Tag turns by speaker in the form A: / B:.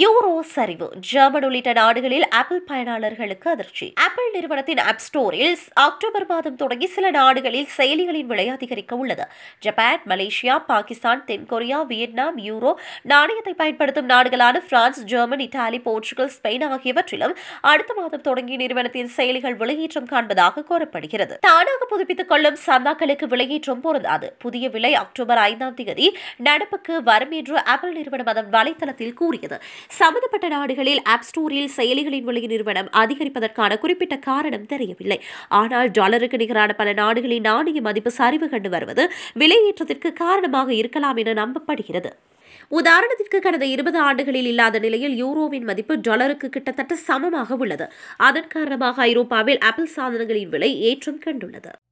A: euro சரிவு German உள்ளிட்ட நாடுகளில் ஆப்பிள் பயனாளர்களுக்கு அதிர்ச்சி ஆப்பிள் நிறுவனத்தின் ஆப் ஸ்டோரில் அக்டோபர் மாதம் தொடங்கி சில நாடுகளில் செயலிகளின் விலை அதிகரிக்க உள்ளது ஜப்பான் மலேசியா பாகிஸ்தான் தென்கொரியா வியட்நாம் யூரோ நாணயத்தை பயன்படுத்தும் நாடுகளான France German Italy Portugal Spain ஆகியவற்றிலும் அடுத்த மாதம் தொடங்கி நிறுவனத்தின் செயலிகள் விலையேற்றம் காண்பதாக கூறப்படுகிறது தானாக புதுப்பித்துக் கொள்ளும் சந்தாக்களுக்கு விலையேற்றம் பொருந்தாது புதிய விலை அக்டோபர் ஐந்தாம் தேதி நடப்புக்கு வரும் என்று ஆப்பிள் நிறுவனம் அதன் வலைத்தளத்தில் கூறியது சம்பந்தப்பட்ட நாடுகளில் ஆப் ஸ்டோரில் செயலிகளின் விலை நிறுவனம் அதிகரிப்பதற்கான குறிப்பிட்ட காரணம் தெரியவில்லை ஆனால் டாலருக்கு நிகரான பல நாடுகளின் நாணய மதிப்பு சரிவு கண்டு வருவது விலையேற்றத்திற்கு காரணமாக இருக்கலாம் என நம்பப்படுகிறது உதாரணத்திற்கு கடந்த இருபது ஆண்டுகளில் இல்லாத நிலையில் யூரோவின் மதிப்பு டாலருக்கு கிட்டத்தட்ட சமமாக உள்ளது அதன் காரணமாக ஐரோப்பாவில் ஆப்பிள் சாதனங்களின் விலை ஏற்றம் கண்டுள்ளது